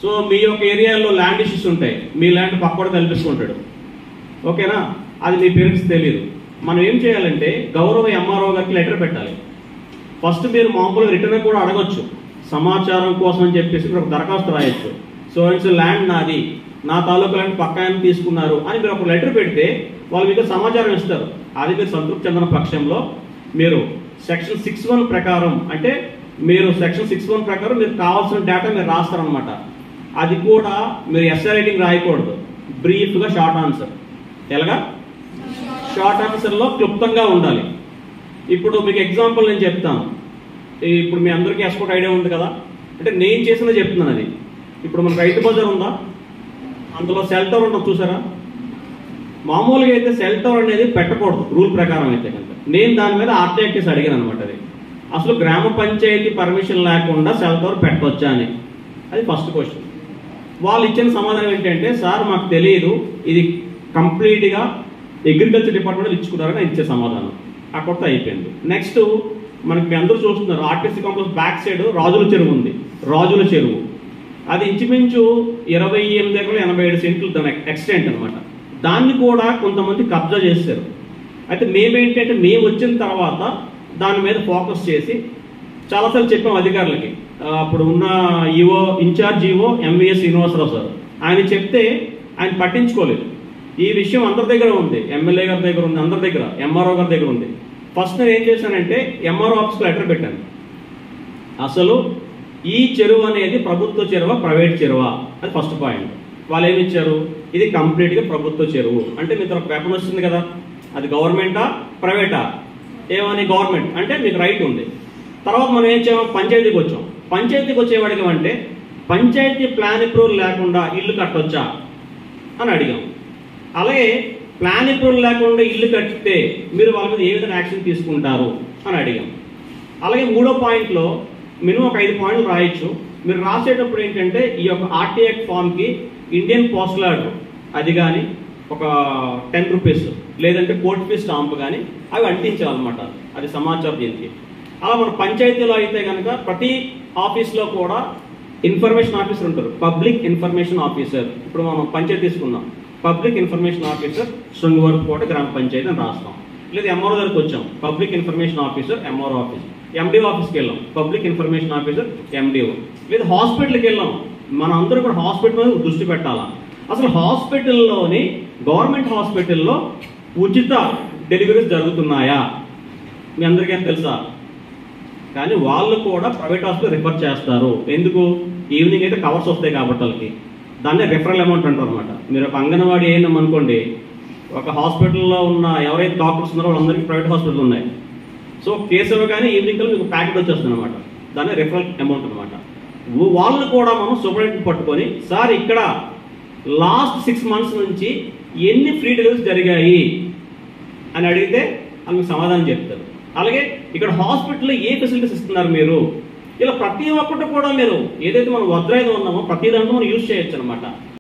so మీ యొక్క ఏరియాలో land issues ఉంటాయి మీ ల్యాండ్ పక్కన కల్పిస్తుంటాడు ఓకేనా అది మీ పేరెంట్స్ తెలియదు మనం ఏం చేయాలంటే గౌరవ ఎంఆర్ఓ గారికి లెటర్ పెట్టాలి ఫస్ట్ మీరు మామూలుగా రిటర్న్ కూడా అడగొచ్చు సమాచారం కోసం అని చెప్పేసి మీరు ఒక దరఖాస్తు రాయొచ్చు సో ఇట్స్ ల్యాండ్ నాది నా తాలూకా ల్యాండ్ పక్క ఆయన తీసుకున్నారు అని మీరు ఒక లెటర్ పెడితే వాళ్ళు మీకు సమాచారం ఇస్తారు అది మీరు సంతృప్తి చెందిన పక్షంలో మీరు సెక్షన్ సిక్స్ వన్ ప్రకారం అంటే మీరు సెక్షన్ సిక్స్ వన్ ప్రకారం మీరు కావాల్సిన డేటా మీరు రాస్తారనమాట అది కూడా మీరు ఎస్ఐ రైటింగ్ రాయకూడదు బ్రీఫ్గా షార్ట్ ఆన్సర్ ఎలాగా షార్ట్ ఆన్సర్లో క్లుప్తంగా ఉండాలి ఇప్పుడు మీకు ఎగ్జాంపుల్ నేను చెప్తాను ఈ ఇప్పుడు మీ అందరికీ ఎస్పోర్ట్ ఐడియా ఉంది కదా అంటే నేను చేసిందే చెప్తున్నాను అది ఇప్పుడు మన రైతు బజార్ ఉందా అందులో సెల్ టవర్ ఉంటుంది చూసారా మామూలుగా అయితే సెల్ టవర్ అనేది పెట్టకూడదు రూల్ ప్రకారం అయితే కనుక నేను దాని మీద ఆర్టీఐటీస్ అడిగాను అనమాట అది అసలు గ్రామ పంచాయతీ పర్మిషన్ లేకుండా సెల్ టవర్ పెట్టవచ్చా అని అది ఫస్ట్ క్వశ్చన్ వాళ్ళు ఇచ్చిన సమాధానం ఏంటంటే సార్ మాకు తెలియదు ఇది కంప్లీట్గా అగ్రికల్చర్ డిపార్ట్మెంట్ ఇచ్చుకున్నారని ఇచ్చే సమాధానం అక్కడితో అయిపోయింది నెక్స్ట్ మనకి మీ అందరూ చూస్తున్నారు ఆర్టీసీ కాంప్లెక్స్ బ్యాక్ సైడ్ రాజుల చెరువు ఉంది రాజుల చెరువు అది ఇంచుమించు ఇరవై ఎనిమిది ఎకరాలు ఎనభై ఏడు సెంట్లు దాని ఎక్స్టెంట్ అనమాట దాన్ని కూడా కొంతమంది కబ్జా చేశారు అయితే మేమేంటంటే మేము వచ్చిన తర్వాత దాని మీద ఫోకస్ చేసి చాలాసార్లు చెప్పాం అధికారులకి ఆ, అప్పుడు ఉన్న EO incharge EO MVS Srinivasarao sir ఆయన చెప్తే ఆయన పట్టించుకోలేదు ఈ విషయం అందరి దగ్గర ఉంది ఎమ్మెల్యే గారి దగ్గర ఉంది అందరి దగ్గర ఎంఆర్ఓ గారి దగ్గర ఉంది ఫస్ట్ నేను ఏం చేశానంటే ఎంఆర్ఓ ఆఫీస్లో లెటర్ పెట్టాను అసలు ఈ చెరువు అనేది ప్రభుత్వ చెరువ ప్రైవేట్ చెరువ అది ఫస్ట్ పాయింట్ వాళ్ళు ఏమి ఇచ్చారు ఇది కంప్లీట్గా ప్రభుత్వ చెరువు అంటే మీకు ఒక పేపర్ వస్తుంది కదా అది గవర్నమెంటా ప్రైవేటా ఏమని గవర్నమెంట్ అంటే మీకు రైట్ ఉంది తర్వాత మనం ఏం చేయాం పంచాయతీకి వచ్చాం పంచాయతీకి వచ్చేవాడికి అంటే పంచాయతీ ప్లాన్ అప్రూవల్ లేకుండా ఇల్లు కట్టొచ్చా అని అడిగాం అలాగే ప్లాన్ అప్రూవల్ లేకుండా ఇల్లు కట్టితే మీరు వాళ్ళ మీద ఏ విధంగా యాక్షన్ తీసుకుంటారు అని అడిగాం అలాగే మూడో పాయింట్లో మినిమం ఒక ఐదు పాయింట్లు రాయొచ్చు మీరు రాసేటప్పుడు ఏంటంటే ఈ యొక్క ఆర్టీఎక్ ఫామ్కి ఇండియన్ పోస్టల్ ఆర్డర్ అది కానీ ఒక టెన్ రూపీస్ లేదంటే కోర్ట్ ఫీ స్టాంప్ కానీ అవి అంటించాలన్నమాట అది సమాచారం దీనికి అలా మన పంచాయతీలో అయితే కనుక ప్రతి ఆఫీస్లో కూడా ఇన్ఫర్మేషన్ ఆఫీసర్ ఉంటారు పబ్లిక్ ఇన్ఫర్మేషన్ ఆఫీసర్ ఇప్పుడు మనం పంచాయతీ తీసుకుందాం పబ్లిక్ ఇన్ఫర్మేషన్ ఆఫీసర్ శృంగవరపుకోట గ్రామ పంచాయతీ అని రాస్తాం లేదా ఎంఆర్ఓ దగ్గరికి వచ్చాం public information officer MRO office MDO ఆఫీస్కి వెళ్ళాం పబ్లిక్ ఇన్ఫర్మేషన్ ఆఫీసర్ ఎండిఓ లేదా హాస్పిటల్కి వెళ్ళాం మన అందరూ కూడా హాస్పిటల్ మీద దృష్టి పెట్టాలా అసలు హాస్పిటల్లోని గవర్నమెంట్ హాస్పిటల్లో ఉచిత డెలివరీస్ జరుగుతున్నాయా మీ అందరికీ ఏం తెలుసా కానీ వాళ్ళు కూడా ప్రైవేట్ హాస్పిటల్ రిఫర్ చేస్తారు ఎందుకు ఈవినింగ్ అయితే కవర్స్ వస్తాయి కాబట్టి వాళ్ళకి దాన్నే రిఫరల్ అమౌంట్ అంటారు అనమాట మీరు ఒక అంగన్వాడీ అయినాం అనుకోండి ఒక హాస్పిటల్లో ఉన్న ఎవరైతే డాక్టర్స్ ఉన్నారో వాళ్ళందరికీ ప్రైవేట్ హాస్పిటల్ ఉన్నాయి సో కేసు ఇవ్వగానే ఈవినింగ్ కల్లా మీకు ప్యాకెట్ వచ్చేస్తుంది అనమాట దాన్ని రిఫరల్ అమౌంట్ అనమాట వాళ్ళు కూడా మనం సూపరింటెండెంట్ పట్టుకొని సార్ ఇక్కడ లాస్ట్ సిక్స్ మంత్స్ నుంచి ఎన్ని ఫ్రీ డెలివరీస్ జరిగాయి అని అడిగితే ఆమెకు సమాధానం చెప్తారు అలాగే ఇక్కడ హాస్పిటల్లో ఏ ఫెసిలిటీస్ ఇస్తున్నారు మీరు ఇలా ప్రతి ఒక్కటి కూడా మీరు ఏదైతే మనం వజ్రాయుధం ఉన్నామో ప్రతి దాంట్లో మనం యూజ్ చేయొచ్చు అనమాట